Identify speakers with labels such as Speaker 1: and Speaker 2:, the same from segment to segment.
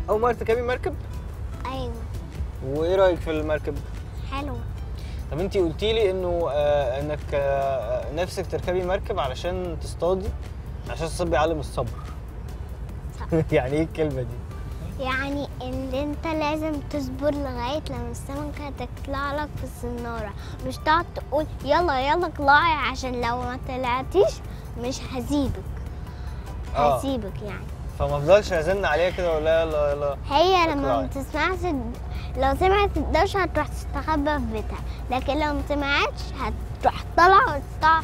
Speaker 1: اول مره تركبي مركب
Speaker 2: ايوه
Speaker 1: وايه رايك في المركب
Speaker 2: حلو
Speaker 1: طب انت قلتي لي انه آه انك آه نفسك تركبي مركب علشان تصطادي عشان الصيد بيعلم الصبر
Speaker 2: صح.
Speaker 1: يعني ايه الكلمه دي
Speaker 2: يعني ان انت لازم تصبر لغايه لما السمكه تطلع لك في السناره مش تقعد تقول يلا يلا اطلعي عشان لو ما طلعتيش مش هسيبك
Speaker 1: آه.
Speaker 2: هسيبك يعني
Speaker 1: فما افضلش ازن عليها كده ولا يلا يلا
Speaker 2: هي لما
Speaker 1: اطلعي.
Speaker 2: ما تسمعش الد- لو سمعت الدوشة هتروح تستخبى في بيتها لكن لو ما سمعتش هتروح طالعة وتطلع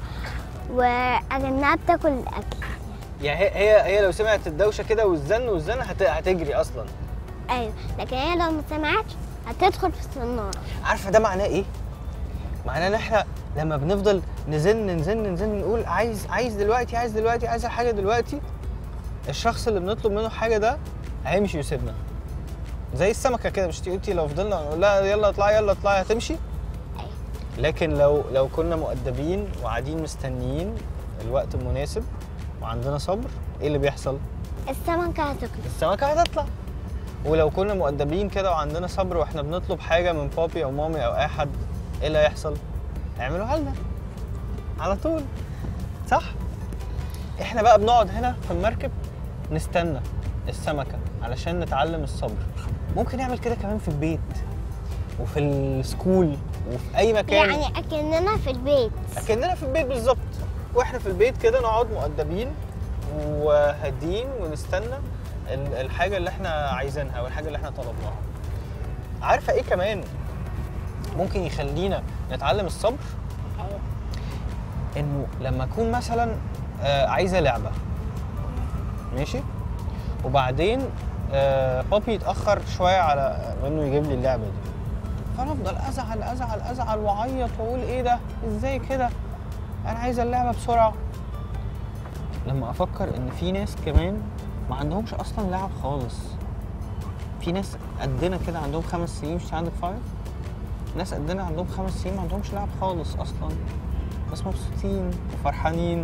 Speaker 2: وأكنها بتاكل الأكل
Speaker 1: يعني هي هي, هي لو سمعت الدوشه كده والزن والزن هت... هتجري اصلا
Speaker 2: أيوة لكن هي لو ما سمعتش هتدخل في السنارة
Speaker 1: عارفه ده معناه ايه معناه ان احنا لما بنفضل نزن نزن نزن نقول عايز عايز دلوقتي عايز دلوقتي عايز حاجه دلوقتي الشخص اللي بنطلب منه حاجه ده هيمشي ويسيبنا زي السمكه كده مش قلتي لو فضلنا نقول لها يلا اطلعي يلا اطلعي هتمشي
Speaker 2: أيوة
Speaker 1: لكن لو لو كنا مؤدبين وقاعدين مستنيين الوقت المناسب وعندنا صبر ايه اللي بيحصل
Speaker 2: السمكة هتاكل
Speaker 1: السمكه هتطلع ولو كنا مؤدبين كده وعندنا صبر واحنا بنطلب حاجه من بابي او مامي او اي حد ايه اللي هيحصل هيعملوها لنا على طول صح احنا بقى بنقعد هنا في المركب نستنى السمكه علشان نتعلم الصبر ممكن نعمل كده كمان في البيت وفي السكول وفي اي مكان
Speaker 2: يعني أكننا في البيت
Speaker 1: اكننا في البيت بالظبط واحنا في البيت كده نقعد مؤدبين وهادين ونستنى ال- الحاجه اللي احنا عايزينها والحاجه اللي احنا طلبناها عارفه ايه كمان ممكن يخلينا نتعلم الصبر
Speaker 2: أيوة
Speaker 1: انه لما اكون مثلا آه، عايزه لعبه ماشي وبعدين آه، بابي يتاخر شويه على انه يجيب لي اللعبه دي فانا افضل ازعل ازعل ازعل واعيط واقول ايه ده ازاي كده انا عايزه اللعبه بسرعه لما افكر ان في ناس كمان ما عندهمش اصلا لعب خالص في ناس قدنا كده عندهم خمس سنين مش عندك فايف ناس قدنا عندهم خمس سنين ما عندهمش لعب خالص اصلا بس مبسوطين وفرحانين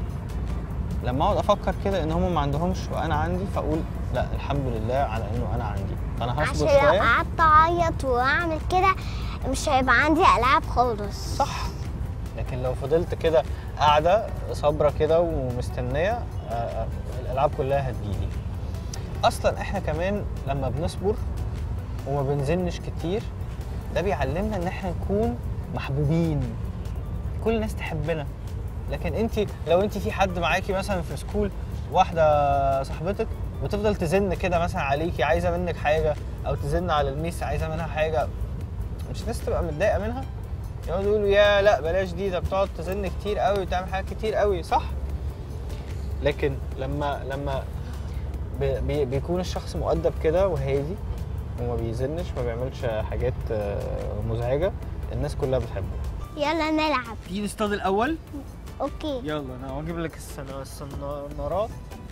Speaker 1: لما اقعد افكر كده ان هم ما عندهمش وانا عندي فاقول لا الحمد لله على انه انا عندي فانا
Speaker 2: عشان
Speaker 1: هصبر
Speaker 2: لو
Speaker 1: شويه
Speaker 2: قعدت أعيط وأعمل كده مش هيبقى عندي ألعاب خالص
Speaker 1: صح لكن لو فضلت كده قاعده صابره كده ومستنيه آه، آه، الالعاب كلها هتجيلي اصلا احنا كمان لما بنصبر وما بنزنش كتير ده بيعلمنا ان احنا نكون محبوبين كل الناس تحبنا لكن انت لو انت في حد معاكي مثلا في سكول واحده صاحبتك وتفضل تزن كده مثلا عليكي عايزه منك حاجه او تزن على الميس عايزه منها حاجه مش الناس تبقى متضايقه منها يقعدوا يقولوا يا لا بلاش دي ده بتقعد تزن كتير قوي وتعمل حاجات كتير قوي صح لكن لما لما بي بي- بيكون الشخص مؤدب كده وهادي وما بيزنش ما بيعملش حاجات آه، مزعجه الناس كلها بتحبه
Speaker 2: يلا نلعب
Speaker 1: تيجي نصطاد الاول
Speaker 2: أوكي
Speaker 1: يلا انا هجيب لك السن- السنارات